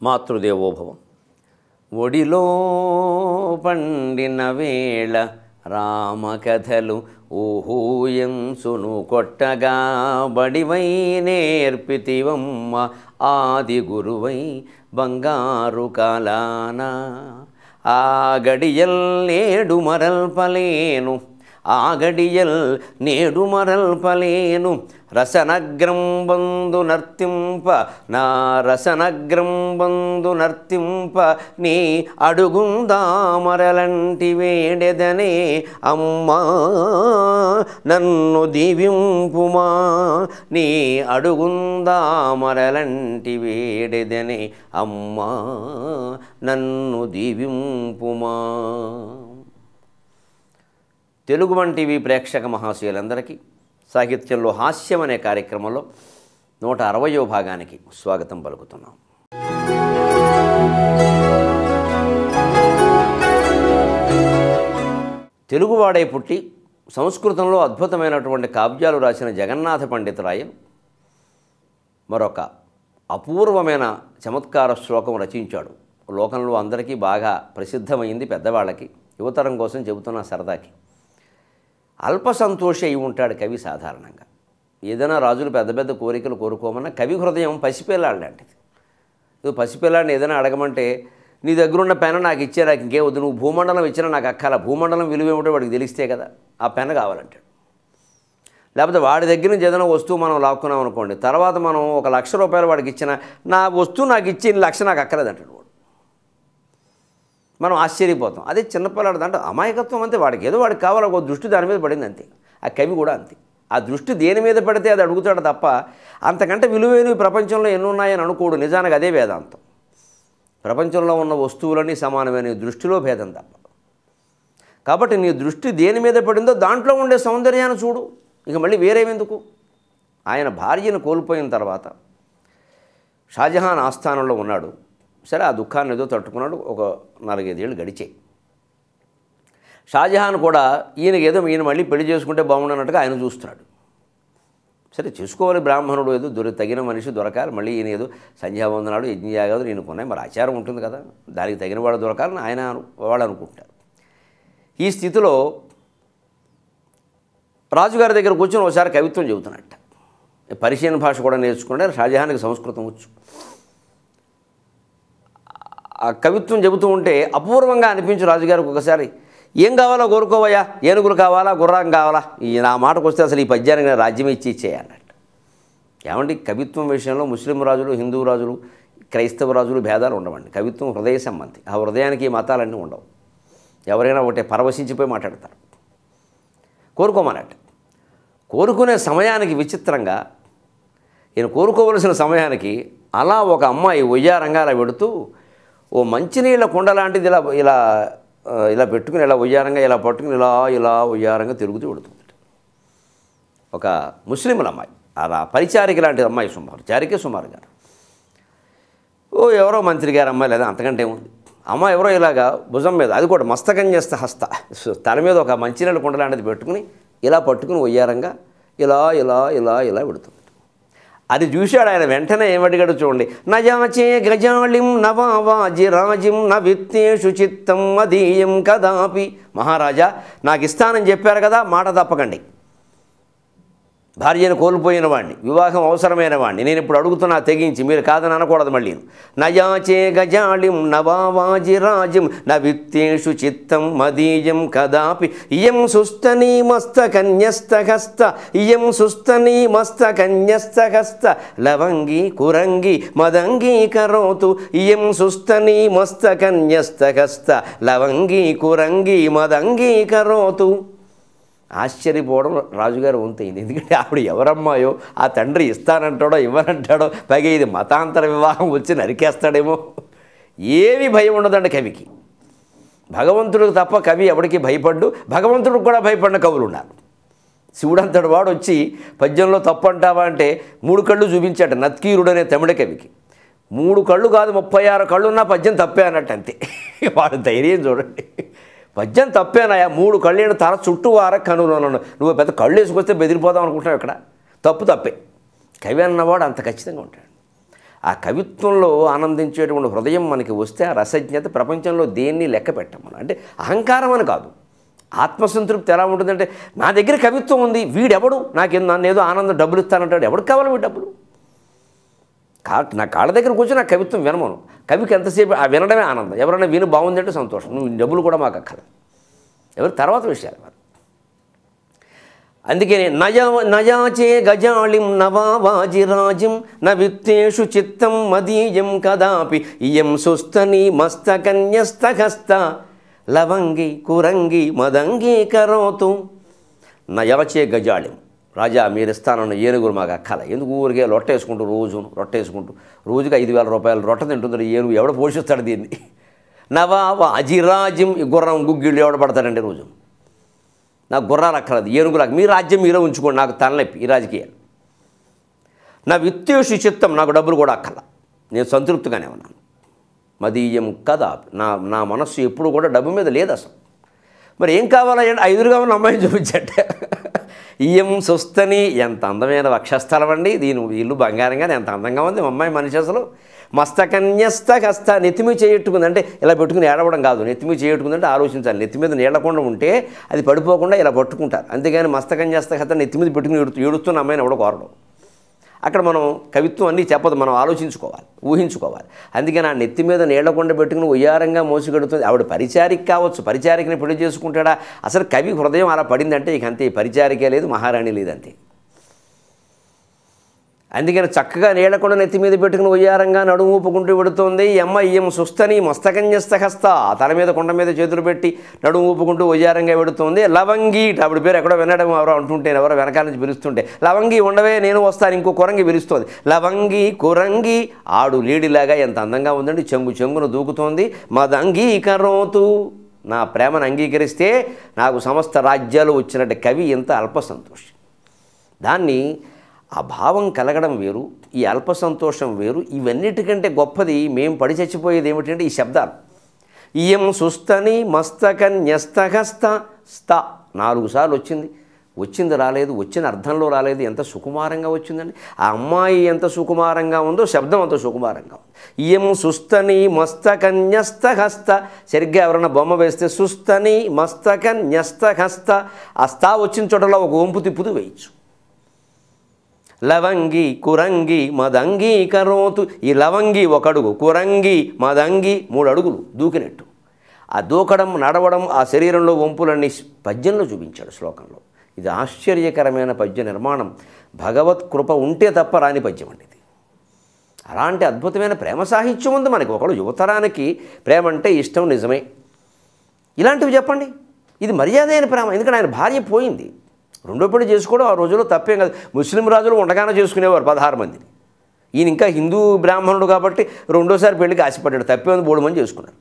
మాతృదేవోభవం ఒడిలో పండిన వేళ రామకథలు ఊహూయంసును కొట్టగా బడివై నేర్పితివమ్మ ఆది గురువై బంగారు కాలాన ఆ గడియల్ నేడు మరల్పలేను ఆగడియల్ నేడు మరల్పలేను రసనగ్రం బందు నర్తింప నా రసనగ్రం బందు నర్తింప నీ అడుగుందామరలంటి వేడెదనే అమ్మా నన్ను దీవింపుమా నీ అడుగుందామరలంటి వేడెదనే అమ్మా నన్ను దీవింపుమా తెలుగు వన్ టీవీ ప్రేక్షక మహాశయులందరికీ సాహిత్యంలో హాస్యం అనే కార్యక్రమంలో నూట అరవయో భాగానికి స్వాగతం పలుకుతున్నాం తెలుగువాడై పుట్టి సంస్కృతంలో అద్భుతమైనటువంటి కావ్యాలు రాసిన జగన్నాథ పండితురాయన్ మరొక అపూర్వమైన చమత్కార శ్లోకం రచించాడు లోకంలో అందరికీ బాగా ప్రసిద్ధమైంది పెద్దవాళ్ళకి యువతరం కోసం చెబుతున్న సరదాకి అల్ప సంతోషి అయి ఉంటాడు కవి సాధారణంగా ఏదైనా రాజులు పెద్ద పెద్ద కోరికలు కోరుకోమన్నా కవి హృదయం పసిపిల్లాడు లాంటిది ఇది పసిపిల్లాడిని ఏదైనా అడగమంటే నీ దగ్గరున్న పెన నాకు ఇచ్చే నాకు ఇంకే వద్దు నువ్వు భూమండలం ఇచ్చినా నాకు అక్కల భూమండలం విలువ ఏమిటో వాడికి తెలిస్తే కదా ఆ పెన్ కావాలంటాడు లేకపోతే వాడి దగ్గర నుంచి ఏదైనా వస్తువు మనం లాక్కున్నాం అనుకోండి తర్వాత మనం ఒక లక్ష రూపాయలు వాడికి ఇచ్చిన నా వస్తువు నాకు ఇచ్చి ఇన్ని లక్ష నాకు అక్కలేదంటాడు వాడు మనం ఆశ్చర్యపోతాం అదే చిన్నపిల్లాడు అంటే అమాయకత్వం అంతే వాడికి ఏదో వాడికి కావాలి ఒక దృష్టి దాని మీద పడింది అంతే ఆ కవి కూడా అంతే ఆ దృష్టి దేని మీద పడితే అది అడుగుతాడు తప్ప అంతకంటే విలువైనవి ప్రపంచంలో ఎన్ని ఉన్నాయని అనుకోడు నిజానికి అదే వేదాంతం ప్రపంచంలో ఉన్న వస్తువులన్నీ సమానమైన దృష్టిలో భేదం తప్ప కాబట్టి నీ దృష్టి దేని మీద పడిందో దాంట్లో ఉండే సౌందర్యాన్ని చూడు ఇక మళ్ళీ వేరేవెందుకు ఆయన భార్యను కోల్పోయిన తర్వాత షాజహాన్ ఆస్థానంలో ఉన్నాడు సరే ఆ దుఃఖాన్ని ఏదో తట్టుకున్నాడు ఒక నాలుగైదేళ్ళు గడిచాయి షాజహాన్ కూడా ఈయనకి ఏదో ఈయన మళ్ళీ పెళ్లి చేసుకుంటే బాగుండన్నట్టుగా ఆయన చూస్తున్నాడు సరే చేసుకోవాలి బ్రాహ్మణుడు ఏదో దొరి తగిన మనిషి దొరకాలి మళ్ళీ ఈయన ఏదో సంధ్యావందనాలు యజ్ఞయాగాలు ఈయనకున్నాయి మరి ఆచారం ఉంటుంది కదా దానికి తగిన వాడు దొరకాలని ఆయన అను- వాళ్ళు అనుకుంటారు ఈ స్థితిలో రాజుగారి దగ్గర కూర్చొని ఒకసారి కవిత్వం చెబుతున్నట్ట పరిశీలన భాష కూడా నేర్చుకుంటే షాజహాన్కి సంస్కృతం వచ్చు ఆ కవిత్వం చెబుతూ ఉంటే అపూర్వంగా అనిపించు రాజుగారికి ఒకసారి ఏం కావాలో కోరుకోవయ్యా ఏనుగులు కావాలా గుర్రం కావాలా ఈ నా మాటకు వస్తే అసలు ఈ పద్యానికి నేను రాజ్యం ఇచ్చి ఇచ్చేయన్నట్టు ఏమండి కవిత్వం విషయంలో ముస్లిం రాజులు హిందూ రాజులు క్రైస్తవ రాజులు భేదాలు ఉండవండి కవిత్వం హృదయ సంబంధి ఆ హృదయానికి ఈ మతాలన్నీ ఉండవు ఎవరైనా ఒకటే పరవశించిపోయి మాట్లాడతారు కోరుకోమన్నట్టు కోరుకునే సమయానికి విచిత్రంగా ఈయన కోరుకోవలసిన సమయానికి అలా ఒక అమ్మాయి ఒయ్యారంగా అలా పెడుతూ ఓ మంచినీళ్ళ కుండ లాంటిది ఇలా ఇలా ఆ, ఇలా పెట్టుకుని ఇలా ఒయ్యారంగా ఇలా పట్టుకుని ఇలా ఇలా ఒయ్యారంగా తిరుగుతూ పెడుతుంది ఒక ముస్లింల అమ్మాయి అలా పరిచారిక లాంటి అమ్మాయి సుమారు చారికే సుమారు గారు ఓ ఎవరో మంత్రి గారు అమ్మాయి లేదా అంతకంటే ఏముంది అమ్మ ఎవరో ఇలాగా భుజం మీద అది కూడా మస్తకం చేస్తే హస్త సో తల మీద ఒక మంచినీళ్ళ కుండ లాంటిది పెట్టుకుని ఇలా పట్టుకుని ఒయ్యారంగా ఇలా ఇలా ఇలా ఇలా పెడుతుంది అది చూశాడు ఆయన వెంటనే ఏమడిగాడు చూడండి నయాచే గజాళిం నవావాజి రాజిం న విత్తేషు చిత్తం అధీయం కదాపి మహారాజా నాకు ఇస్తానని చెప్పారు కదా మాట తప్పకండి భార్యను కోల్పోయిన వాడిని వివాహం అవసరమైన వాడిని నేను ఇప్పుడు అడుగుతున్నా తెగించి మీరు కాదని అనకూడదు మళ్ళీ నయాచే గజాళిం నవావాజి రాజిం న విత్తేషు చిత్తం మదీయం కదాపి ఇయం సుస్తనీ మస్త కన్యస్తహస్త ఇయం సుస్తనీ మస్త కన్యస్తహస్త లవంగి కురంగి మదంగీ కరోతు ఇయం సుస్తనీ మస్త కన్యస్తహస్త లవంగి కురంగి మదంగీ కరోతు ఆశ్చర్యపోవడం రాజుగారు వంతైంది ఎందుకంటే ఆవిడ ఎవరమ్మాయో ఆ తండ్రి ఇస్తానంటాడో ఇవ్వనంటాడో పైగా ఇది మతాంతర వివాహం వచ్చి నరికేస్తాడేమో ఏమీ భయం ఉండదండి కవికి భగవంతుడికి తప్ప కవి ఎవరికి భయపడ్డు భగవంతుడికి కూడా భయపడిన కవులు ఉన్నారు శివుడంతటి వాడు వచ్చి పద్యంలో తప్పు అంటావా అంటే మూడు కళ్ళు చూపించాడు నత్కీరుడు అనే తమిళ కవికి మూడు కళ్ళు కాదు ముప్పై ఆరు కళ్ళు ఉన్నా పద్యం తప్పే అన్నట్టు అంతే వాడు ధైర్యం చూడండి పద్యం తప్పేనాయా మూడు కళ్ళు తల చుట్టూ వార కనులు నువ్వు పెద్ద కళ్ళు వేసుకొస్తే బెదిరిపోదాం అనుకుంటున్నావు ఇక్కడ తప్పు తప్పే కవి అన్నవాడు అంత ఖచ్చితంగా ఉంటాడు ఆ కవిత్వంలో ఆనందించేటువంటి హృదయం మనకి వస్తే ఆ రసజ్ఞత ప్రపంచంలో దేన్ని లెక్క పెట్టం మనం అంటే అహంకారం అని కాదు ఆత్మసంతృప్తి ఎలా ఉంటుందంటే నా దగ్గర కవిత్వం ఉంది వీడెవడు నాకేం నన్ను ఏదో ఆనందం డబ్బులు ఇస్తానంటాడు ఎవడు కావాలి వీడు డబ్బులు కా నా కాళ్ళ దగ్గర కూర్చొని నా కవిత్వం వినమను కవికి ఎంతసేపు ఆ వినడమే ఆనందం ఎవరైనా విని బాగుందంటే సంతోషం నువ్వు ఈ డబ్బులు కూడా మాకు అక్కల ఎవరు తర్వాత విషయాలు మరి అందుకని నయా నయాచే గజాళిం నవావాజిరాజిం న విత్తేషు చిత్తం మదీయం కదాపి ఇయం సుస్తని మస్తకన్యస్తహస్త లవంగి కురంగి మదంగి కరోతు నయాచే గజాళిం రాజా మీరు ఇస్తానన్న ఏనుగులు మాకు అక్కల ఎందుకు ఊరికే రొట్టేసుకుంటూ రోజు రొట్టేసుకుంటూ రోజుకి ఐదు వేల రూపాయలు రొట్ట తింటుంది ఏనుగు ఎవడ పోషిస్తాడు దీన్ని నవావా అజిరాజిం ఈ గుర్రం గుగ్గిళ్ళు ఎవడ పడతాడండి రోజు నాకు గుర్రాలు అక్కర్లేదు ఏనుగులకు మీ రాజ్యం మీరే ఉంచుకోండి నాకు తలనొప్పి ఈ రాజకీయాలు నా విత్తేషు చిత్తం నాకు డబ్బులు కూడా అక్కర్ల నేను సంతృప్తిగానే ఉన్నాను మదీయం కదా నా నా మనస్సు ఎప్పుడు కూడా డబ్బు మీద లేదు అసలు మరి ఏం కావాలంటే ఐదురుగా ఉన్న అమ్మాయిని చూపించట్టే ఇయం సుస్తని ఎంత అందమైన వక్షస్థలం అండి దీని ఇల్లు బంగారంగానే ఎంత అందంగా ఉంది మా అమ్మాయి మనిషి అసలు మస్తకన్యస్త కస్త నెత్తిమి చేయట్టుకుంది అంటే ఇలా పెట్టుకుని ఏడవడం కాదు నెత్తిమి చేయట్టుకుందంటే ఆలోచించాలి నెత్తి మీద నీళ్లకుండా ఉంటే అది పడిపోకుండా ఇలా పట్టుకుంటారు అంతేగాని మస్తకన్యస్త కథ నెత్తి మీద పెట్టుకుని ఏడుతూ ఏడుస్తున్న అమ్మాయిని ఎవడో కోరడం అక్కడ మనం కవిత్వం అన్నీ చెప్పదు మనం ఆలోచించుకోవాలి ఊహించుకోవాలి అందుకని ఆ నెత్తి మీద నీళ్లకొండ పెట్టుకుని ఉయ్యారంగా మోసుగడుతుంది ఆవిడ పరిచారిక కావచ్చు పరిచారికని పెళ్లి చేసుకుంటాడా అసలు కవి హృదయం అలా పడిందంటే ఇక అంతే పరిచారికే లేదు మహారాణి లేదంతే అందుకని చక్కగా నీళ్లకొండ నెత్తి మీద పెట్టుకుని ఉయ్యారంగా నడుము ఊపుకుంటూ పెడుతోంది ఈ అమ్మ ఈఎం సుస్తని మస్తకన్యస్తహస్త తల మీద కొండ మీద చేతులు పెట్టి నడుము ఊపుకుంటూ ఉయ్యారంగా పెడుతోంది లవంగి ఆవిడ పేరు ఎక్కడో వినడం ఎవరో అంటుంటే ఎవరో వెనకాల నుంచి పిలుస్తుంటే లవంగి ఉండవే నేను వస్తాను ఇంకో కురంగి పిలుస్తోంది లవంగి కురంగి ఆడు లేడిలాగా ఎంత అందంగా ఉందండి చెంగు చెంగును దూకుతోంది మదంగి కరోతు నా ప్రేమను అంగీకరిస్తే నాకు సమస్త రాజ్యాలు వచ్చినట్టు కవి ఎంత అల్ప సంతోషం దాన్ని ఆ భావం కలగడం వేరు ఈ అల్ప సంతోషం వేరు ఇవన్నిటికంటే గొప్పది మేము పడి చచ్చిపోయేది ఏమిటంటే ఈ శబ్దాలు ఇయం సుస్తని మస్తకన్ న్యస్తహస్త స్థ నాలుగు సార్లు వచ్చింది వచ్చింది రాలేదు వచ్చిన అర్థంలో రాలేదు ఎంత సుకుమారంగా వచ్చిందండి ఆ అమ్మాయి ఎంత సుకుమారంగా ఉందో శబ్దం అంత సుకుమారంగా ఉంది ఇయం సుస్తని మస్తకన్యస్తహస్త సరిగ్గా ఎవరైనా బొమ్మ వేస్తే సుస్తని మస్తకన్యస్తహస్త ఆ స్థా వచ్చిన చోటలో ఒక వంపు తిప్పుతూ వేయచ్చు లవంగి కురంగి మదంగి కరోతు ఈ లవంగి ఒక అడుగు కురంగి మదంగి మూడు అడుగులు దూకినట్టు ఆ దూకడం నడవడం ఆ శరీరంలో వంపులన్నీ పద్యంలో చూపించాడు శ్లోకంలో ఇది ఆశ్చర్యకరమైన పద్య నిర్మాణం భగవత్ కృప ఉంటే తప్ప రాని పద్యం అండి ఇది అలాంటి అద్భుతమైన ప్రేమ సాహిత్యం ఉంది మనకి ఒకడు యువతరానికి ప్రేమ అంటే ఇష్టం నిజమే ఇలాంటివి చెప్పండి ఇది మర్యాద అయిన ప్రేమ ఎందుకంటే ఆయన భార్య పోయింది రెండో పెళ్లి చేసుకోవడం ఆ రోజుల్లో తప్పేం కాదు ముస్లిం రాజులు ఉండగానే చేసుకునేవారు పదహారు మందిని ఈయన ఇంకా హిందూ బ్రాహ్మణుడు కాబట్టి రెండోసారి పెళ్లికి ఆశపడ్డాడు తప్పే ఉంది మూడు మంది చేసుకున్నారు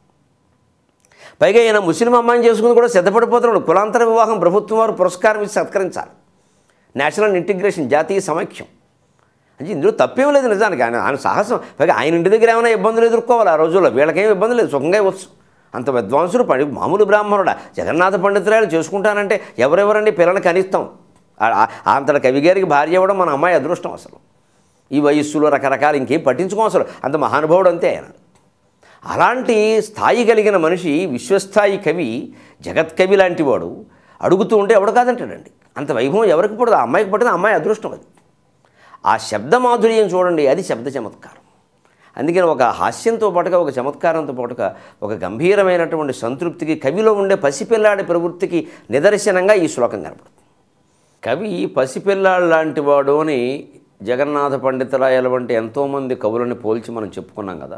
పైగా ఈయన ముస్లిం అమ్మాయిని చేసుకుని కూడా సిద్ధపడిపోతున్నాడు కులాంతర వివాహం ప్రభుత్వం వారు పురస్కారం ఇచ్చి సత్కరించాలి నేషనల్ ఇంటిగ్రేషన్ జాతీయ సమైక్యం అంటే ఇందులో తప్పేం లేదు నిజానికి ఆయన ఆయన సాహసం పైగా ఆయన ఇంటి దగ్గర ఏమైనా ఇబ్బందులు ఎదుర్కోవాలి ఆ రోజుల్లో వీళ్ళకేం ఇబ్బంది లేదు సుఖంగా ఇవ్వచ్చు అంత విద్వాంసుడు పడి మామూలు బ్రాహ్మణుడా జగన్నాథ పండితురాలు చేసుకుంటానంటే ఎవరెవరండి పిల్లల్ని కనిస్తాం ఆ- ఆ- అంతటి కవి గారికి భార్య అవ్వడం మన అమ్మాయి అదృష్టం అసలు ఈ వయస్సులో రకరకాల ఇంకేం పట్టించుకోం అసలు అంత మహానుభావుడు అంతే ఆయన అలాంటి స్థాయి కలిగిన మనిషి విశ్వస్థాయి కవి జగత్ కవి లాంటి వాడు అడుగుతూ ఉంటే ఎవడు కాదంటాడండి అంత వైభవం ఎవరికి పడదు ఆ అమ్మాయికి పడిన అమ్మాయి అదృష్టం అది ఆ శబ్ద మాధుర్యం చూడండి అది శబ్ద చమత్కారం అందుకని ఒక హాస్యంతో పాటుగా ఒక చమత్కారంతో పాటుగా ఒక గంభీరమైనటువంటి సంతృప్తికి కవిలో ఉండే పసిపిల్లాడి ప్రవృత్తికి నిదర్శనంగా ఈ శ్లోకం కనపడుతుంది కవి పసిపిల్లాడు లాంటి వాడు అని జగన్నాథ పండితురాయల వంటి ఎంతోమంది కవులని పోల్చి మనం చెప్పుకున్నాం కదా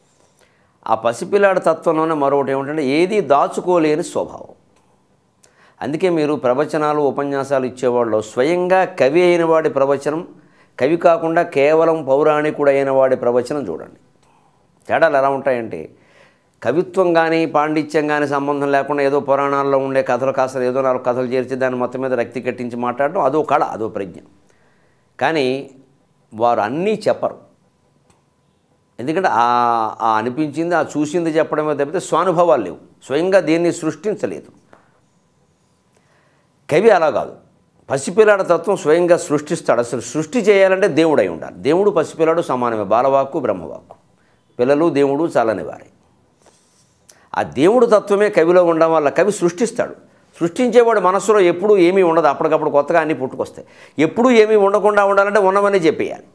ఆ పసిపిల్లాడి తత్వంలోనే మరొకటి ఏమిటంటే ఏది దాచుకోలేని స్వభావం అందుకే మీరు ప్రవచనాలు ఉపన్యాసాలు ఇచ్చేవాళ్ళు స్వయంగా కవి అయిన వాడి ప్రవచనం కవి కాకుండా కేవలం పౌరాణికుడు అయిన వాడి ప్రవచనం చూడండి తేడాలు ఎలా ఉంటాయంటే కవిత్వం కానీ పాండిత్యం కానీ సంబంధం లేకుండా ఏదో పురాణాల్లో ఉండే కథలు కాస్త ఏదో నాలుగు కథలు చేర్చి దాన్ని మొత్తం మీద రక్తి కట్టించి మాట్లాడడం అదో కళ అదో ప్రజ్ఞ కానీ వారు అన్నీ చెప్పరు ఎందుకంటే ఆ ఆ అనిపించింది ఆ చూసింది చెప్పడమే తప్పితే స్వానుభవాలు లేవు స్వయంగా దేన్ని సృష్టించలేదు కవి అలా కాదు పసిపిల్లాడ తత్వం స్వయంగా సృష్టిస్తాడు అసలు సృష్టి చేయాలంటే దేవుడై ఉండాలి దేవుడు పసిపిల్లాడు సమానమే బాలవాక్కు బ్రహ్మవాక్కు పిల్లలు దేవుడు చాలని వారే ఆ దేవుడు తత్వమే కవిలో ఉండడం వల్ల కవి సృష్టిస్తాడు సృష్టించేవాడు మనస్సులో ఎప్పుడూ ఏమీ ఉండదు అప్పటికప్పుడు కొత్తగా అన్నీ పుట్టుకొస్తాయి ఎప్పుడూ ఏమీ ఉండకుండా ఉండాలంటే ఉన్నవన్నీ చెప్పేయాలి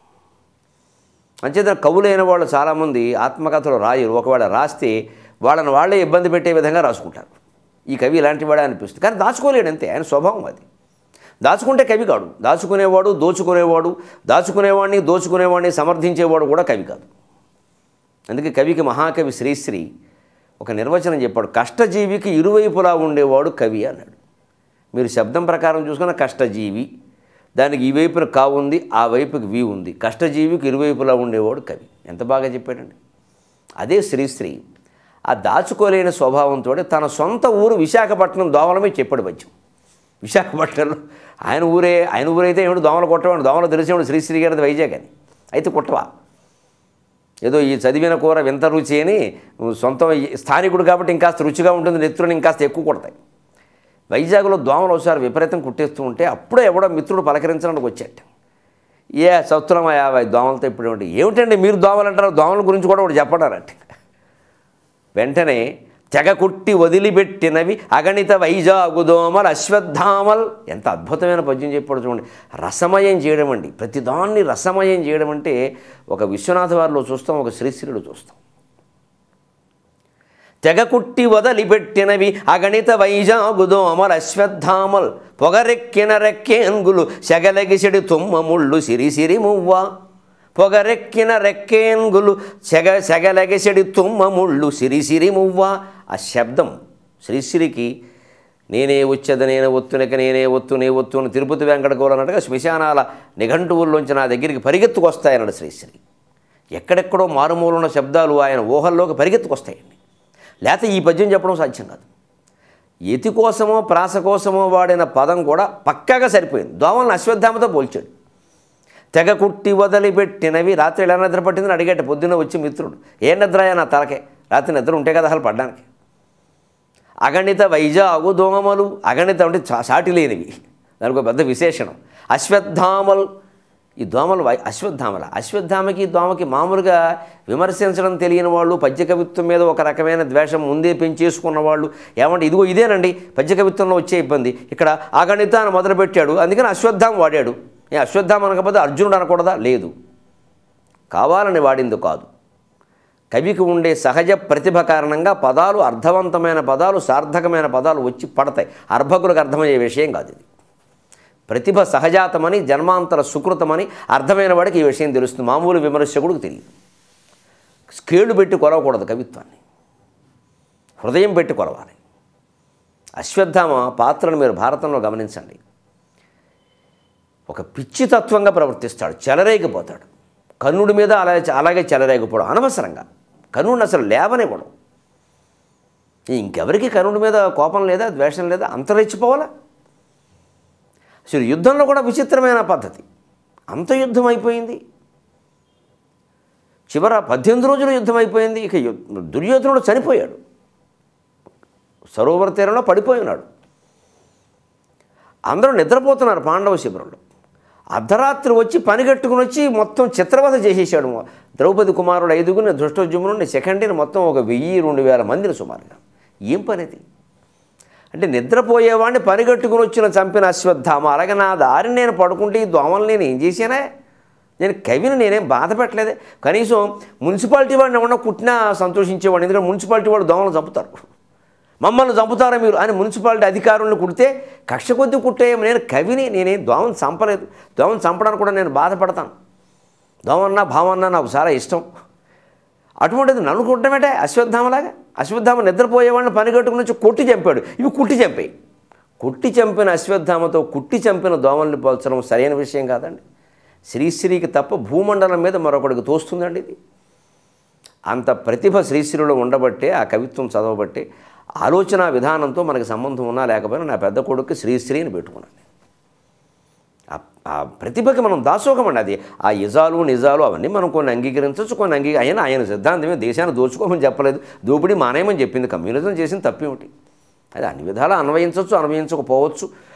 అంచేత కవులైన వాళ్ళు చాలామంది ఆత్మకథలు రాయరు ఒకవేళ రాస్తే వాళ్ళని వాళ్ళే ఇబ్బంది పెట్టే విధంగా రాసుకుంటారు ఈ కవి ఇలాంటి వాడే అనిపిస్తుంది కానీ దాచుకోలేడు అంతే ఆయన స్వభావం అది దాచుకుంటే కవి కాడు దాచుకునేవాడు దోచుకునేవాడు దాచుకునేవాడిని దోచుకునేవాడిని సమర్థించేవాడు కూడా కవి కాదు అందుకే కవికి మహాకవి శ్రీశ్రీ ఒక నిర్వచనం చెప్పాడు కష్టజీవికి ఇరువైపులా ఉండేవాడు కవి అన్నాడు మీరు శబ్దం ప్రకారం చూసుకున్న కష్టజీవి దానికి ఈ వైపున కా ఉంది ఆ వైపుకి వి ఉంది కష్టజీవికి ఇరువైపులా ఉండేవాడు కవి ఎంత బాగా చెప్పాడండి అదే శ్రీశ్రీ ఆ దాచుకోలేని స్వభావంతో తన సొంత ఊరు విశాఖపట్నం దోమలమే చెప్పాడు పద్యం విశాఖపట్నంలో ఆయన ఊరే ఆయన ఊరైతే ఏమిటి దోమలు కొట్టవాడు దోమలు తెలిసేవాడు శ్రీశ్రీ గారిది వైజాగ్ అని అయితే కొట్టవా ఏదో ఈ చదివిన కూర వింత రుచి అని సొంతం స్థానికుడు కాబట్టి ఇంకాస్త రుచిగా ఉంటుంది నెత్తురుని ఇంకాస్త ఎక్కువ కొడతాయి వైజాగ్లో దోమలు ఒకసారి విపరీతం కుట్టేస్తూ ఉంటే అప్పుడే ఎవడో మిత్రుడు పలకరించడానికి వచ్చాట ఏ సత్తులమా యాభై దోమలతో ఇప్పుడు ఏమిటి ఏమిటండి మీరు దోమలు అంటారు దోమల గురించి కూడా ఒకటి చెప్పడారంటే వెంటనే తెగ కుట్టి వదిలిపెట్టినవి అగణిత వైజాగు దోమలు అశ్వత్థామల్ ఎంత అద్భుతమైన పద్యం చెప్పాడు చూడండి రసమయం చేయడం అండి ప్రతిదాన్ని రసమయం చేయడం అంటే ఒక విశ్వనాథ వారిలో చూస్తాం ఒక శ్రీశ్రీలో చూస్తాం తెగ కుట్టి వదలిపెట్టినవి అగణిత వైజాగు దోమలు అశ్వత్థామల్ పొగరెక్కిన రెక్కేంగులు సెగలగిసిడి తుమ్మ ముళ్ళు సిరి సిరి మువ్వ పొగరెక్కిన రెక్కేంగులు సెగ సెగలగెసెడి తుమ్మ ముళ్ళు సిరి సిరి మువ్వ ఆ శబ్దం శ్రీశ్రీకి నేనే వచ్చేది నేనే ఒత్తునక నేనే ఒత్తు నే ఒత్తు అని తిరుపతి వెంకటగౌడ అన్నట్టుగా శ్మశానాల నిఘంటువుల్లోంచి నా దగ్గరికి పరిగెత్తుకొస్తాయన్నాడు శ్రీశ్రీ ఎక్కడెక్కడో మారుమూలున్న శబ్దాలు ఆయన ఊహల్లోకి పరిగెత్తుకొస్తాయండి లేకపోతే ఈ పద్యం చెప్పడం సాధ్యం కాదు ఎతి కోసమో ప్రాస కోసమో వాడిన పదం కూడా పక్కాగా సరిపోయింది దోమలను అశ్వత్థామతో పోల్చాడు తెగ కుట్టి వదిలిపెట్టినవి రాత్రి ఎలా నిద్ర పట్టిందని అడిగేట పొద్దున్న వచ్చి మిత్రుడు ఏ నిద్రయా నా తలకే రాత్రి నిద్ర ఉంటే కదా అసలు పడ్డానికి అగణిత వైజాగు దోమలు అగణిత అంటే చా- సాటి లేనివి దానికి ఒక పెద్ద విశేషణం అశ్వత్థామలు ఈ దోమలు వై అశ్వత్థామల అశ్వత్థామకి ఈ దోమకి మామూలుగా విమర్శించడం తెలియని వాళ్ళు పద్యకవిత్వం మీద ఒక రకమైన ద్వేషం ముందే పెంచేసుకున్న వాళ్ళు ఏమంటే ఇదిగో ఇదేనండి పద్యకవిత్వంలో వచ్చే ఇబ్బంది ఇక్కడ అగణిత అని మొదలుపెట్టాడు అందుకని అశ్వత్థామ వాడాడు ఏ అశ్వత్థామ అనకపోతే అర్జునుడు అనకూడదా లేదు కావాలని వాడింది కాదు కవికి ఉండే సహజ ప్రతిభ కారణంగా పదాలు అర్థవంతమైన పదాలు సార్థకమైన పదాలు వచ్చి పడతాయి అర్భకులకు అర్థమయ్యే విషయం కాదు ఇది ప్రతిభ సహజాతమని జన్మాంతర సుకృతమని అర్థమైన వాడికి ఈ విషయం తెలుస్తుంది మామూలు విమర్శకుడికి తెలియదు స్కేళ్ళు పెట్టి కొలవకూడదు కవిత్వాన్ని హృదయం పెట్టి కొలవాలి అశ్వత్థామ పాత్రను మీరు భారతంలో గమనించండి ఒక పిచ్చి తత్వంగా ప్రవర్తిస్తాడు చెలరేగిపోతాడు కర్ణుడి మీద అలా అలాగే చెలరేగిపోవడం అనవసరంగా కర్ణుడిని అసలు లేవనివ్వడం ఇంకెవరికి కర్ణుడి మీద కోపం లేదా ద్వేషం లేదా అంత రెచ్చిపోవాలా అసలు యుద్ధంలో కూడా విచిత్రమైన పద్ధతి అంత యుద్ధం అయిపోయింది చివర పద్దెనిమిది రోజులు యుద్ధం అయిపోయింది ఇక యు- దుర్యోధనుడు చనిపోయాడు సరోవర తీరంలో పడిపోయి ఉన్నాడు అందరూ నిద్రపోతున్నారు పాండవ శిబిరంలో అర్ధరాత్రి వచ్చి పనిగట్టుకుని వచ్చి మొత్తం చిత్రవధ చేసేసాడు ద్రౌపది కుమారుడు ఐదుగురిని ధృష్టజుమ్నుడిని సెకండ్ని మొత్తం ఒక వెయ్యి రెండు వేల మందిని సుమారుగా ఏం పనిది అంటే నిద్రపోయేవాడిని పనిగట్టుకుని వచ్చిన చంపిన అశ్వత్థామ అలాగే నా దారిని నేను పడుకుంటే ఈ దోమలు నేను ఏం చేశానే నేను కవిని నేనేం బాధ పెట్టలేదే కనీసం మున్సిపాలిటీ వాడిని ఎవరన్నా కుట్టినా సంతోషించేవాడిని ఎందుకంటే మున్సిపాలిటీ వాడు దోమలు చంపుతారు మమ్మల్ని చంపుతారా మీరు అని మున్సిపాలిటీ అధికారులను కుడితే కక్ష కొద్ది కుట్టే నేను కవిని నేనేం దోమను చంపలేదు దోమను చంపడానికి కూడా నేను బాధపడతాను దోమన్నా భావన్నా నాకు చాలా ఇష్టం అటువంటిది నన్ను కుట్టమేటే అశ్వత్థామలాగా అశ్వత్థామ నిద్రపోయేవాడిని పనిగట్టుకుని వచ్చి కొట్టి చంపాడు ఇవి కుట్టి చంపాయి కుట్టి చంపిన అశ్వత్థామతో కుట్టి చంపిన దోమల్ని పోల్చడం సరైన విషయం కాదండి శ్రీశ్రీకి తప్ప భూమండలం మీద మరొకడికి తోస్తుందండి ఇది అంత ప్రతిభ శ్రీశ్రీలో ఉండబట్టే ఆ కవిత్వం చదవబట్టే ఆలోచన విధానంతో మనకి సంబంధం ఉన్నా లేకపోయినా నా పెద్ద కొడుకు శ్రీశ్రీ అని పెట్టుకున్నాను ఆ- ఆ ప్రతిభకి మనం దాసోహం అండి అది ఆ ఇజాలు నిజాలు అవన్నీ మనం కొన్ని అంగీకరించవచ్చు కొన్ని అంగీ అయినా ఆయన సిద్ధాంతమే దేశాన్ని దోచుకోమని చెప్పలేదు దోపిడీ మానేయమని చెప్పింది కమ్యూనిజం చేసిన తప్పేమిటి అది అన్ని విధాలా అన్వయించవచ్చు అన్వయించకపోవచ్చు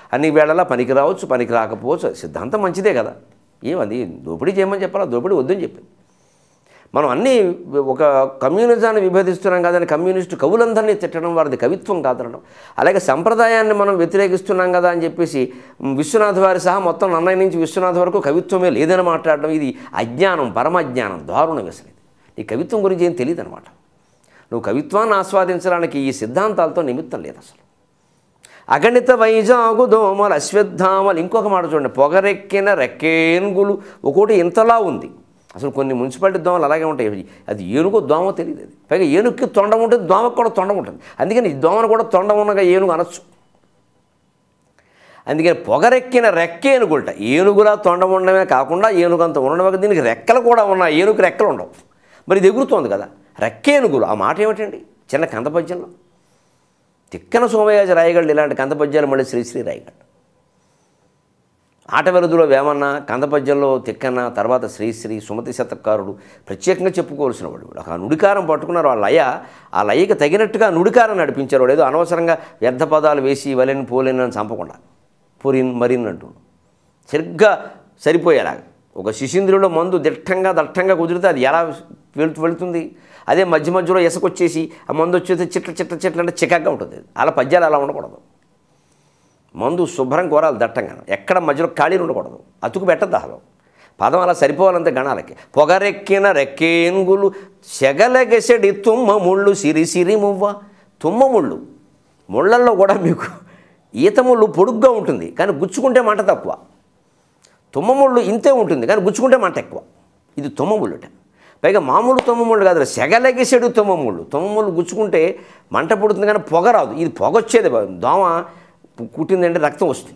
అన్ని వేళలా పనికి రావచ్చు పనికి రాకపోవచ్చు సిద్ధాంతం మంచిదే కదా ఏమది దోపిడీ చేయమని చెప్పాలా దోపిడీ వద్దని చెప్పింది మనం అన్నీ ఒక కమ్యూనిజాన్ని విభేదిస్తున్నాం కాదని కమ్యూనిస్టు కవులందరినీ తిట్టడం వారిది కవిత్వం కాదనడం అలాగే సంప్రదాయాన్ని మనం వ్యతిరేకిస్తున్నాం కదా అని చెప్పేసి విశ్వనాథ్ వారి సహా మొత్తం నన్నయ్య నుంచి విశ్వనాథ్ వరకు కవిత్వమే లేదని మాట్లాడడం ఇది అజ్ఞానం పరమజ్ఞానం దారుణం అసలు ఇది ఈ కవిత్వం గురించి ఏం తెలియదు అనమాట నువ్వు కవిత్వాన్ని ఆస్వాదించడానికి ఈ సిద్ధాంతాలతో నిమిత్తం లేదు అసలు అగణిత వైజాగు దోమలు అశ్వత్థామలు ఇంకొక మాట చూడండి పొగరెక్కిన రెక్కేనుగులు ఒకటి ఇంతలా ఉంది అసలు కొన్ని మున్సిపాలిటీ దోమలు అలాగే ఉంటాయి అది ఏనుగో దోమ తెలియదు అది పైగా ఏనుగుకి తొండం ఉంటుంది దోమకు కూడా తొండం ఉంటుంది అందుకని ఈ దోమను కూడా తొండం ఉన్నగా ఏనుగు అనొచ్చు అందుకని పొగరెక్కిన రెక్క ఏనుగుంట ఏనుగులా తొండం ఉండడమే కాకుండా ఏనుగంత ఉండడమే దీనికి రెక్కలు కూడా ఉన్నాయి ఏనుగు రెక్కలు ఉండవు మరి ఇది ఎగురుతోంది కదా రెక్క ఏనుగులు ఆ మాట ఏమిటండి చిన్న కంద పద్యంలో తిక్కన సోమయాజ రాయగళ్ళు ఇలాంటి కంద పద్యాలు మళ్ళీ శ్రీశ్రీ రాయగళ్ళు ఆట వెలుదులో వేమన్న కంద పద్యంలో తిక్కన్న తర్వాత శ్రీశ్రీ సుమతి శతకారుడు ప్రత్యేకంగా చెప్పుకోవాల్సిన వాడు వీడు. ఒక నుడికారం పట్టుకున్నారు ఆ లయ ఆ లయకి తగినట్టుగా నుడికారం నడిపించారు వాడు ఏదో అనవసరంగా వ్యర్థ పదాలు వేసి వలెని పోలేని అని చంపకుండా పొరిన్ మరిన్ అంటూ సరిగ్గా సరిపోయేలాగా ఒక శిశింద్రులో మందు దిట్టంగా దట్టంగా కుదిరితే అది ఎలా వెళుతూ వెళుతుంది అదే మధ్య మధ్యలో ఇసుకొచ్చేసి ఆ మందు వచ్చేసి చిట్ల చిట్ల చిట్ల అంటే చికాగ్గా ఉంటుంది అలా పద్యాలు అలా ఉండకూడదు మందు శుభ్రం కోరాలి దట్టంగా ఎక్కడ మధ్యలో ఖాళీలు ఉండకూడదు అతుకు పెట్టద్దు అసలు పదం అలా సరిపోవాలంతే గణాలకి పొగరెక్కిన రెక్కేంగులు సెగలగెసెడి తుమ్మ ముళ్ళు సిరి సిరి మువ్వ తుమ్మ ముళ్ళు ముళ్ళల్లో కూడా మీకు ఈత ముళ్ళు పొడుగ్గా ఉంటుంది కానీ గుచ్చుకుంటే మంట తక్కువ తుమ్మ ముళ్ళు ఇంతే ఉంటుంది కానీ గుచ్చుకుంటే మంట ఎక్కువ ఇది తుమ్మ ముళ్ళుట పైగా మామూలు తుమ్మ ముళ్ళు కాదు సెగలగెసెడు తుమ్మ ముళ్ళు తుమ్మ ముళ్ళు గుచ్చుకుంటే మంట పుడుతుంది కానీ పొగ రాదు ఇది పొగ వచ్చేది దోమ కుట్టిందంటే రక్తం వస్తుంది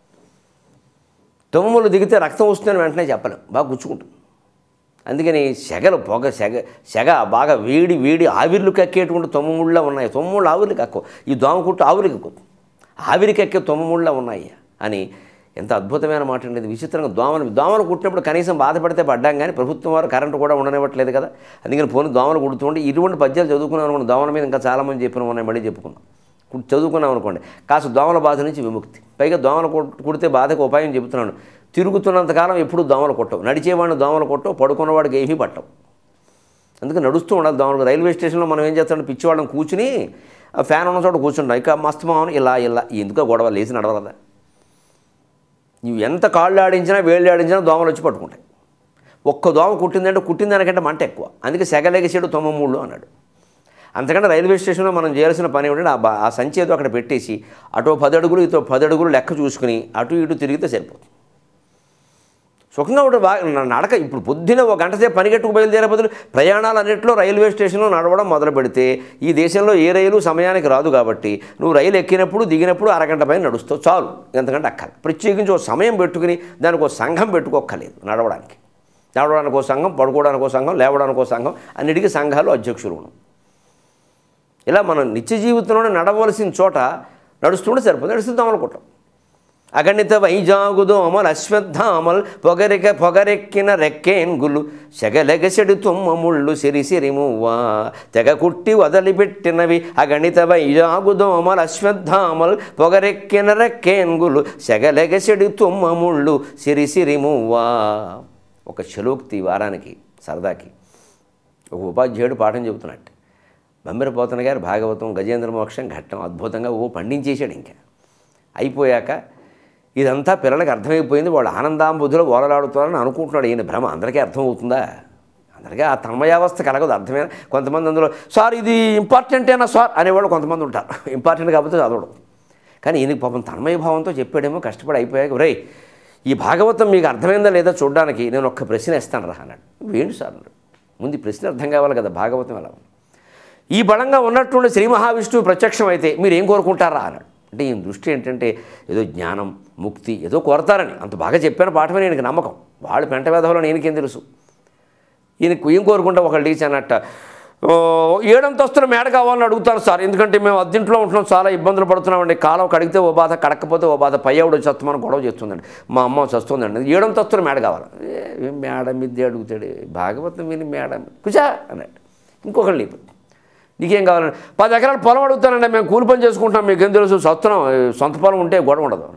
తుమ్మలు దిగితే రక్తం వస్తుందని వెంటనే చెప్పలేం బాగా గుచ్చుకుంటుంది అందుకని సెగలు పొగ సెగ సెగ బాగా వేడి వేడి ఆవిర్లు కక్కేటువంటి తొమ్మముళ్ళ ఉన్నాయి తొమ్మముళ్ళు ఆవిర్లు కక్కవు ఈ దోమ కుట్టు ఆవిరికి ఎక్కువ ఆవిరికి ఎక్కే తొమ్మముళ్ళ ఉన్నాయి అని ఎంత అద్భుతమైన మాట ఉండేది విచిత్రంగా దోమలు దోమలు కుట్టినప్పుడు కనీసం బాధపడితే పడ్డాం కానీ ప్రభుత్వం వారు కరెంటు కూడా ఉండనివ్వట్లేదు కదా అందుకని పోనీ దోమలు కుడుతుంటే ఇటువంటి పద్యాలు చదువుకున్నాం అనుకోండి దోమల మీద ఇంకా చాలామంది చెప్పిన ఉన్నాయి మళ్ళీ చెప్పుకున్నాం కు- చదువుకున్నాం అనుకోండి కాస్త దోమల బాధ నుంచి విముక్తి పైగా దోమలు కొట్- కుడితే బాధకు ఉపాయం చెబుతున్నాను తిరుగుతున్నంతకాలం ఎప్పుడు దోమలు కొట్టవు నడిచేవాడిని దోమలు కొట్టవు పడుకున్నవాడికి ఏమీ పట్టవు అందుకే నడుస్తూ ఉండాలి దోమలు రైల్వే స్టేషన్లో మనం ఏం చేస్తాం పిచ్చివాళ్ళని కూర్చుని ఆ ఫ్యాన్ ఉన్న చోట కూర్చుంటాం ఇక మస్తు మామని ఇలా ఇలా ఎందుకో గొడవ లేచి నడవలదా నువ్వు ఎంత కాళ్ళు ఆడించినా వేళ్ళు ఆడించినా దోమలు వచ్చి పట్టుకుంటాయి ఒక్క దోమ కుట్టిందంటే కుట్టిన దానికంటే మంట ఎక్కువ అందుకే సెగలేగేసాడు తొమ్మ మూడు అన్నాడు అంతకంటే రైల్వే స్టేషన్లో మనం చేయాల్సిన పని ఏమిటంటే ఆ బా- ఆ సంచి ఏదో అక్కడ పెట్టేసి అటో పది అడుగులు ఇటో పది అడుగులు లెక్క చూసుకుని అటు ఇటు తిరిగితే సరిపోతుంది సుఖంగా ఉంటుంది బాగా న- నడక ఇప్పుడు పొద్దున ఒక గంట సేపు పనిగట్టుకు బయలుదేరే బదులు ప్రయాణాలన్నింటిలో రైల్వే స్టేషన్లో నడవడం మొదలు పెడితే ఈ దేశంలో ఏ రైలు సమయానికి రాదు కాబట్టి నువ్వు రైలు ఎక్కినప్పుడు దిగినప్పుడు అరగంట పైన నడుస్తావు చాలు ఎంతకంటే అక్కల ప్రత్యేకించి ఒక సమయం పెట్టుకుని దానికి ఒక సంఘం పెట్టుకోక్కర్లేదు నడవడానికి నడవడానికి ఒక సంఘం పడుకోవడానికి ఒక సంఘం లేవడానికి ఒక సంఘం అన్నిటికీ సంఘాలు అధ్యక్షులు ఉన్నాం ఇలా మనం నిత్య జీవితంలోనే నడవలసిన చోట నడుస్తుంటే సరిపోతుంది నడుస్తుందాం అనుకుంటాం అగణిత వైజాగుదోమల్ అశ్వత్థామల్ పొగరిక పొగరెక్కిన రెక్కేంగులు సెగలెగసెడు తుమ్మముళ్ళు సిరి సిరిమువ్వా తెగ కుట్టి వదిలిపెట్టినవి అగణిత వైజాగుదోమల్ అశ్వత్థామల్ పొగరెక్కిన రెక్కేంగులు సెగలెగసెడు తుమ్మముళ్ళు సిరి సిరిమువ్వా ఒక చలోక్తి వారానికి సరదాకి ఒక ఉపాధ్యాయుడు పాఠం చెబుతున్నట్టు బమ్మెరపోతన గారు భాగవతం గజేంద్ర మోక్షం ఘట్టం అద్భుతంగా ఓ పండించేశాడు ఇంకా అయిపోయాక ఇదంతా పిల్లలకు అర్థమైపోయింది వాళ్ళు ఆనందాంబుధులు ఓలలాడుతున్నారని అనుకుంటున్నాడు ఈయన భ్రమ అందరికీ అర్థమవుతుందా అందరికీ ఆ తన్మయావస్థ కలగదు అర్థమైన కొంతమంది అందులో సార్ ఇది ఇంపార్టెంటేనా సార్ అనేవాళ్ళు కొంతమంది ఉంటారు ఇంపార్టెంట్ కాకపోతే చదవడం కానీ ఈయనకి పాపం తన్మయ భావంతో చెప్పాడేమో కష్టపడి అయిపోయాక రే ఈ భాగవతం మీకు అర్థమైందా లేదా చూడడానికి నేను ఒక్క ప్రశ్న ఇస్తాను రా అన్నాడు ఏంటి సార్ అన్నాడు ముందు ఈ ప్రశ్న అర్థం కావాలి కదా భాగవతం ఎలా ఉంది ఈ బలంగా ఉన్నట్టుండి శ్రీ మహావిష్ణువు ప్రత్యక్షం అయితే మీరు ఏం కోరుకుంటారా అన్నాడు అంటే ఈయన దృష్టి ఏంటంటే ఏదో జ్ఞానం ముక్తి ఏదో కోరతారని అంత బాగా చెప్పాను పాఠమే ఈయనకి నమ్మకం వాళ్ళు పెంట వేధంలో ఈయనకేం తెలుసు ఈయనకు ఏం కోరుకుంటా ఒకళ్ళు టీచర్ అన్నట్ట "ఓ, ఏడంతస్తుల మేడ కావాలని అడుగుతారు సార్ ఎందుకంటే మేము అద్దెంట్లో ఉంటున్నాం చాలా ఇబ్బందులు పడుతున్నామండి కాలం కడిగితే ఓ బాధ కడకపోతే ఓ బాధ పై ఆవిడ చస్తమని గొడవ చేస్తుందండి మా అమ్మ చస్తుందండి ఏడంతస్తుల మేడ కావాలి "ఏ, ఏం మేడం ఇది అడుగుతాడు భాగవతం విని మేడం కుచా అన్నాడు ఇంకొకళ్ళు లేపు నీకేం కావాలండి పది ఎకరాల పొలం అడుగుతానండి మేము కూలి పని చేసుకుంటాం మీకేం తెలుసు సత్తున్నాం సొంత పొలం ఉంటే గొడవ ఉండదు అన్నాడు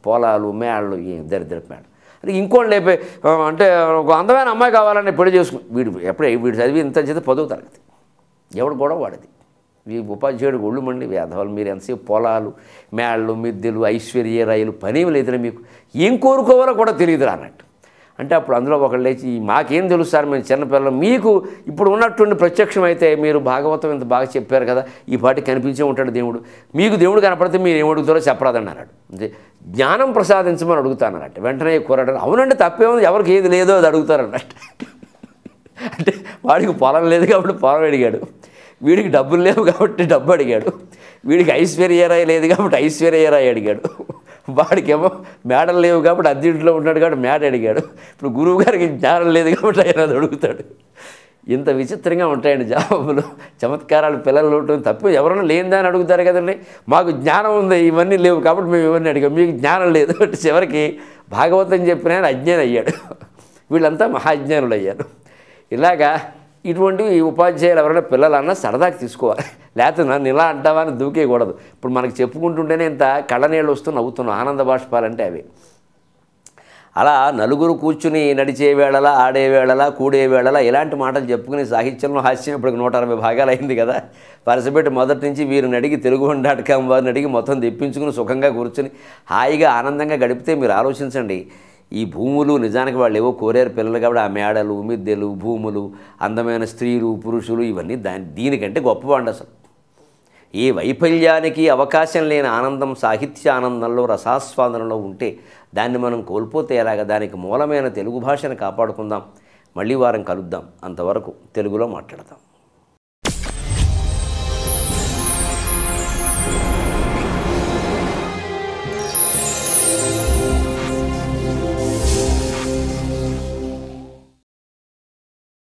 పొలాలు మేళ్ళు ఏం దరిద్ర మేడ అది ఇంకోటి లేపే ఆ, అంటే ఒక అందమైన అమ్మాయి కావాలని పెళ్లి చేసుకుని వీడు ఎప్పుడే వీడు చదివి ఇంత చేత పదో తరగతి ఎవడు కూడా వాడిది ఈ ఉపాధ్యాయుడు ఒళ్ళు మండి వేధవాళ్ళు మీరు ఎంతసేపు పొలాలు మేళ్ళు మిద్దెలు ఐశ్వర్య రైలు పనేమి లేదురా మీకు ఏం కోరుకోవాలో కూడా తెలియదురా అన్నట్టు అంటే అప్పుడు అందులో ఒకళ్ళు లేచి మాకేం తెలుసు సార్ మేము చిన్నపిల్లలు మీకు ఇప్పుడు ఉన్నటువంటి ప్రత్యక్షం అయితే మీరు భాగవతం ఇంత బాగా చెప్పారు కదా ఈ పాటికి కనిపించే ఉంటాడు దేవుడు మీకు దేవుడు కనపడితే మీరు ఏం అడుగుతారో చెప్పరాదని అన్నాడు అంటే జ్ఞానం ప్రసాదించమని అడుగుతానన్నట్టు వెంటనే కోరాడు అవునండి తప్పేముంది ఎవరికి ఏది లేదో అది అడుగుతారన్నట్టు అంటే వాడికి పొలం లేదు కాబట్టి పొలం అడిగాడు వీడికి డబ్బులు లేవు కాబట్టి డబ్బు అడిగాడు వీడికి ఐశ్వర్యరాయ్ లేదు కాబట్టి ఐశ్వర్యరాయ్ అడిగాడు వాడికేమో మేడలు లేవు కాబట్టి అద్దెంట్లో ఉన్నాడు కాబట్టి మేడ అడిగాడు ఇప్పుడు గురువు గారికి జ్ఞానం లేదు కాబట్టి ఆయన అది అడుగుతాడు ఇంత విచిత్రంగా ఉంటాయండి జవాబులు చమత్కారాలు పిల్లలు ఉండటం తప్పు ఎవరైనా లేనిదా అని అడుగుతారు కదండి మాకు జ్ఞానం ఉంది ఇవన్నీ లేవు కాబట్టి మేము ఇవన్నీ అడిగాం మీకు జ్ఞానం లేదు అంటే చివరికి భాగవతం చెప్పిన ఆయన అజ్ఞాని అయ్యాడు వీళ్ళంతా మహాజ్ఞానులు అయ్యారు ఇలాగా ఇటువంటివి ఈ ఉపాధ్యాయులు ఎవరైనా పిల్లలన్నా సరదాకి తీసుకోవాలి లేకపోతే నన్ను ఇలా అంటావా అని దూకేయకూడదు ఇప్పుడు మనకు చెప్పుకుంటుంటేనే ఇంత కళ్ళనీళ్ళు వస్తూ నవ్వుతున్నాం ఆనంద బాష్పాలంటే అవి అలా నలుగురు కూర్చుని నడిచే వేళలా ఆడే వేళలా కూడే వేళలా ఇలాంటి మాటలు చెప్పుకుని సాహిత్యంలో హాస్యం ఇప్పటికి నూట అరవై భాగాలు అయింది కదా వరుసపెట్టి మొదటి నుంచి వీరిని అడిగి తెలుగు వన్ డాట్ కామ్ వారిని అడిగి మొత్తం తెప్పించుకుని సుఖంగా కూర్చుని హాయిగా ఆనందంగా గడిపితే మీరు ఆలోచించండి ఈ భూములు నిజానికి వాళ్ళు ఏవో కోరారు పిల్లలు కాబట్టి ఆ మేడలు మిద్దెలు భూములు అందమైన స్త్రీలు పురుషులు ఇవన్నీ దాని దీనికంటే గొప్పవాండి అసలు ఏ వైఫల్యానికి అవకాశం లేని ఆనందం సాహిత్య ఆనందంలో రసాస్వాదనలో ఉంటే దాన్ని మనం కోల్పోతే ఎలాగ దానికి మూలమైన తెలుగు భాషను కాపాడుకుందాం మళ్ళీ వారం కలుద్దాం అంతవరకు తెలుగులో మాట్లాడదాం